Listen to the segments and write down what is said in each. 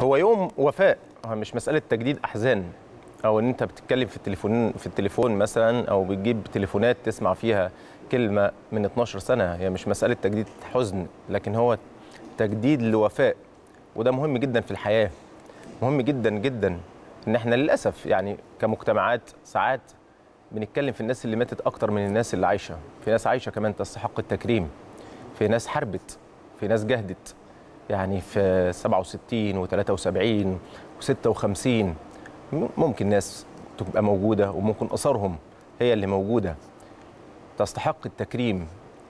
هو يوم وفاء هو مش مساله تجديد احزان او ان انت بتتكلم في التليفون في التليفون مثلا او بتجيب تليفونات تسمع فيها كلمه من 12 سنه هي مش مساله تجديد حزن لكن هو تجديد لوفاء وده مهم جدا في الحياه مهم جدا جدا ان احنا للاسف يعني كمجتمعات ساعات بنتكلم في الناس اللي ماتت اكتر من الناس اللي عايشه في ناس عايشه كمان تستحق التكريم في ناس حاربت في ناس جهدت يعني في 67 و73 و56 ممكن ناس تبقى موجوده وممكن اثارهم هي اللي موجوده تستحق التكريم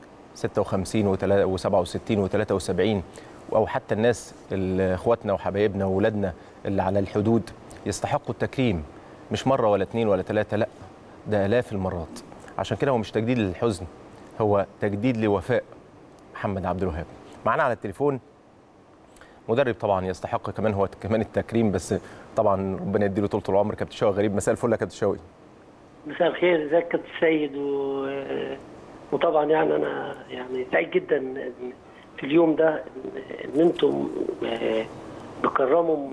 56 و67 و73 او حتى الناس اللي اخواتنا وحبايبنا واولادنا اللي على الحدود يستحقوا التكريم مش مره ولا اتنين ولا ثلاثه لا ده الاف المرات عشان كده هو مش تجديد للحزن هو تجديد لوفاء محمد عبد الوهاب معانا على التليفون مدرب طبعا يستحق كمان هو كمان التكريم بس طبعا ربنا يديله طول العمر كابتن شوقي غريب مساء الفل يا كابتن شوقي مساء الخير ازيك يا كابتن سيد و... وطبعا يعني انا يعني سعيد جدا إن في اليوم ده ان, إن انتم بكرموا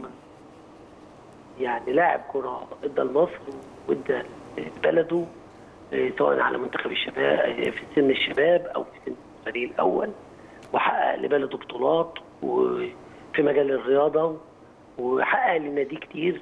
يعني لاعب كره ادى لمصر وادى لبلده سواء على منتخب الشباب في سن الشباب او في سن الفريق الاول وحقق لبلده بطولات وفي مجال الرياضه وحقق للنادي كتير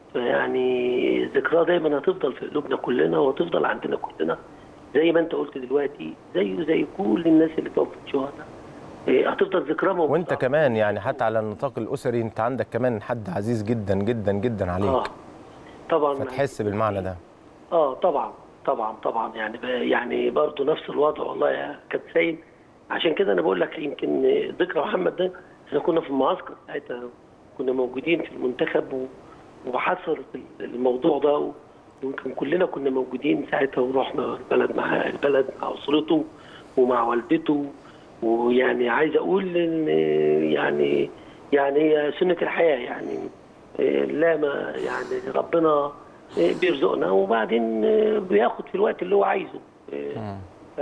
يعني ذكراه دايما هتفضل في قلوبنا كلنا وهتفضل عندنا كلنا زي ما انت قلت دلوقتي زيه زي كل الناس اللي توفت شهداء هتفضل ذكراه موجوده وانت كمان يعني حتى على النطاق الاسري انت عندك كمان حد عزيز جدا جدا جدا عليك اه طبعا فتحس بالمعنى ده اه طبعا طبعا طبعا يعني يعني برضه نفس الوضع والله يا كابتن سيد عشان كده انا بقول لك يمكن ذكرى محمد ده احنا كنا في المعسكر ساعتها كنا موجودين في المنتخب وحصل الموضوع ده ويمكن كلنا كنا موجودين ساعتها ورحنا البلد مع البلد مع اسرته ومع والدته ويعني عايز اقول ان يعني يعني سنه الحياه يعني لا ما يعني ربنا بيرزقنا وبعدين بياخد في الوقت اللي هو عايزه ف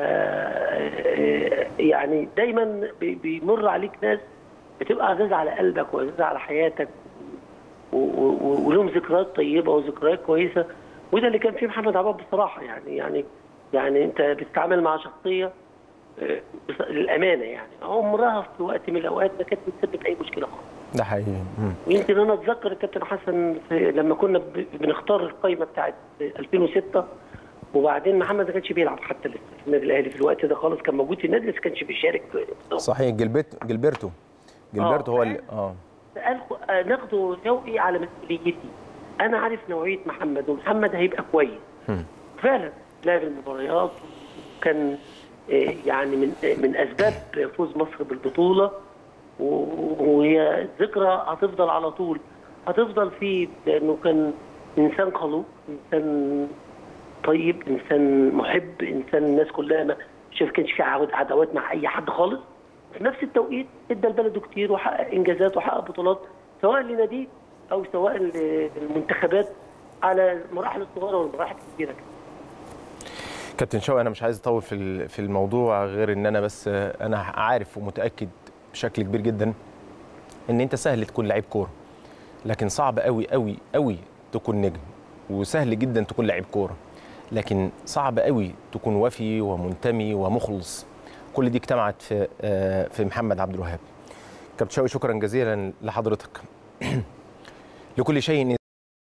يعني دايما بيمر عليك ناس بتبقى عزيزه على قلبك وعزيزه على حياتك ولهم ذكريات طيبه وذكريات كويسه وده اللي كان فيه محمد عباد بصراحه يعني يعني يعني انت بتتعامل مع شخصيه للامانه يعني عمرها في وقت من الاوقات ما كانت بتسبب اي مشكله خالص ده حقيقي ويمكن انا اتذكر الكابتن حسن لما كنا بنختار القائمه بتاعت 2006 وبعدين محمد ما كانش بيلعب حتى لسه في النادي الاهلي في الوقت ده خالص كان موجود في النادي بس ما كانش بيشارك صحيح جلبرتو جلبرتو جلبرتو هو اللي اه ناخده شوقي على مسؤوليتي انا عارف نوعيه محمد ومحمد هيبقى كويس فعلا لعب المباريات كان يعني من من اسباب فوز مصر بالبطوله وهي ذكرى هتفضل على طول هتفضل فيه لانه كان انسان خلوق انسان طيب انسان محب انسان الناس كلها ما شايف كانش في عداوات مع اي حد خالص في نفس التوقيت ادى لبلده كتير وحقق انجازات وحقق بطولات سواء لناديه او سواء للمنتخبات على المراحل الصغيره والمراحل الكبيره كابتن شوقي انا مش عايز اطول في في الموضوع غير ان انا بس انا عارف ومتاكد بشكل كبير جدا ان انت سهل تكون لعيب كوره لكن صعب قوي قوي قوي تكون نجم وسهل جدا تكون لعيب كوره لكن صعب قوي تكون وفي ومنتمي ومخلص كل دي اجتمعت في في محمد عبد الوهاب كابتن شوقي شكرا جزيلا لحضرتك لكل شيء